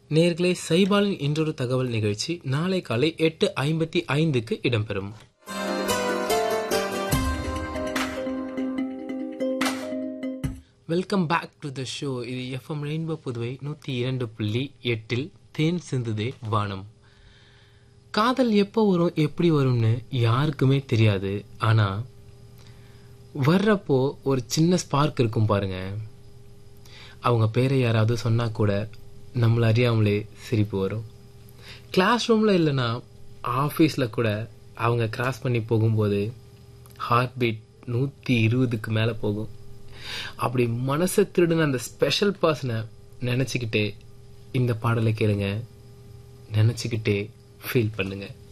நேர்களே சைபாலின் இன்றொரு தகவல் நிகழ்ச்சி நாளை காலை எட்டு ஐம்பத்தி ஐந்துக்கு இடம்பெறும் welcome back to the show இது எஃப்எம் ரெயின்போ புதுவை நூற்றி இரண்டு புள்ளி எட்டில் தேன் சிந்துதே வானம் காதல் எப்போ வரும் எப்படி வரும்னு யாருக்குமே தெரியாது ஆனால் வர்றப்போ ஒரு சின்ன ஸ்பார்க் இருக்கும் பாருங்க அவங்க பேரை யாராவது சொன்னால் கூட நம்மளை அறியாமலே சிரிப்பு வரும் கிளாஸ் ரூமில் இல்லைன்னா ஆஃபீஸில் கூட அவங்க கிராஸ் பண்ணி போகும்போது ஹார்ட் பீட் நூற்றி இருபதுக்கு மேலே போகும் அப்படி மனசை திருடின அந்த ஸ்பெஷல் பர்சனை நினச்சிக்கிட்டே இந்த பாடலை கேளுங்க நினச்சிக்கிட்டே ஃபீல் பண்ணுங்க